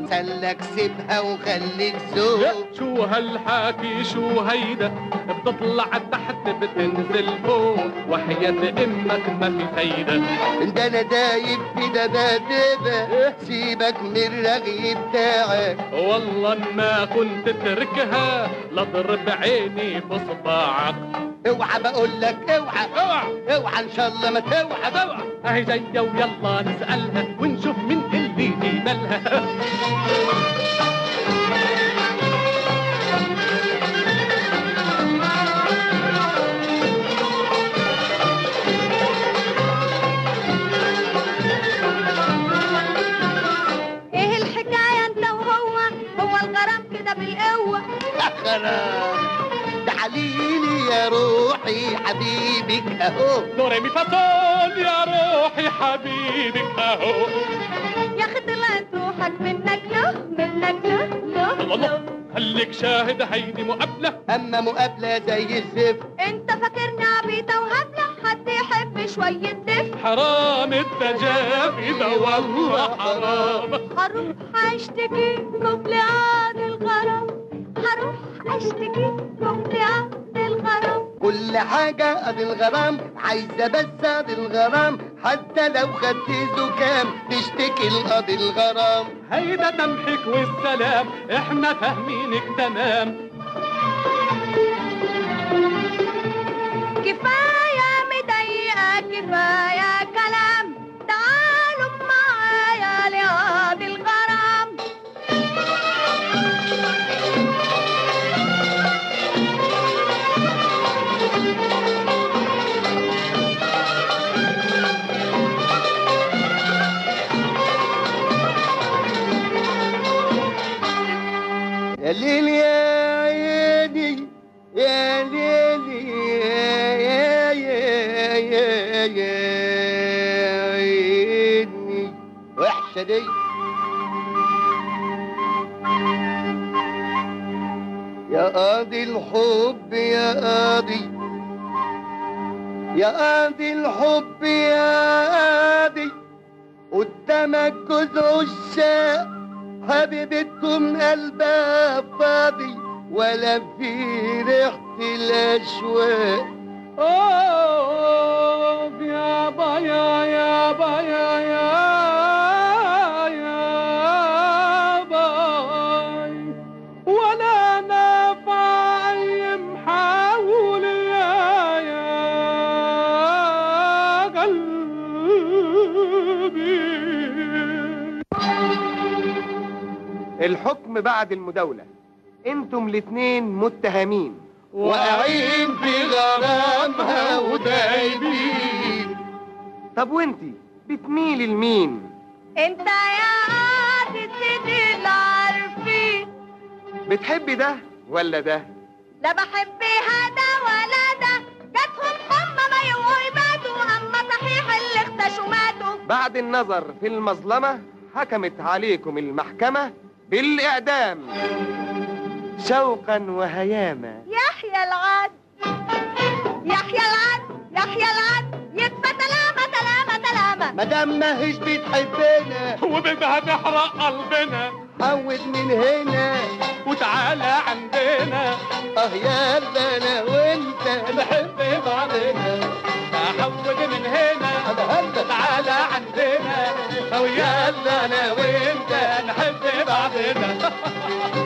احسن لك سيبها وخليك ذوق شو هالحكي شو هيدا بتطلع تحت بتنزل فوق وحياة امك ما في فايدة ده انا دايب في دبادبة سيبك من الرغي بتاعك والله ما كنت تتركها لاضرب عيني بصباعك اوعى بقول لك اوعى اوعى اوعى ان شاء الله ما توعى اوعى اهي جاية ويلا نسألها ونشوف مين اللي في مالها ايه الحكاية انت وهو هو الغرام كده بالقوة خلاص تعاليلي يا روحي حبيبك اهو دوري مي فاصول يا روحي حبيبك اهو يا اخي طلعت روحك منك له منك له له الله له خليك شاهد هيدي مقابلة اما مقابلة زي الزفت انت فاكرني عبيطة وهبلة حد يحب شوية دفء حرام التجافي ده والله حرام هروح اشتكيكم لعاد الغرام هروح اشتكيكم لعاد الغرام كل حاجة قد الغرام عايزة بس قد الغرام حتى لو خدت زكام تشتكي القاضي الغرام هيدا تمحك والسلام احنا فاهمينك تمام كفاية مضايقة كفاية كلام تعالوا معايا لعاد الغرام يا ليل يا عيني يا ليل يا يا يا يا يا عيني وحشة دي يا قاضي الحب يا قاضي يا قاضي الحب يا قاضي قدامك جوز عشاق حبيبتكم قلبها فاضي ولا في ريحة الأشواق اوه يا بايا يا بايا يا يا باي ولا نافع اي محاول يا يا قلبي الحكم بعد المداولة انتم الاتنين متهمين واقعين في غرامها ودايبين طب وانتي بتميلي لمين انت يا قاضي سيدي العارفين بتحبي ده ولا ده لا بحب هذا ولا ده جاتهم حمى ما يوعوا يباتوا اما صحيح اللي اختشوا ماتوا بعد النظر في المظلمة حكمت عليكم المحكمة بالإعدام شوقا وهياما يحيى العد يحيى العد يحيى العد يكفى تلامة تلامة تلامة مدام ما هيش بتحبنا وبدها تحرق قلبنا عود من هنا وتعالى عندنا اه يلا انا وانت نحب بعضنا حود من هنا تعالى عندنا ويلا انا وانت نحب بعضنا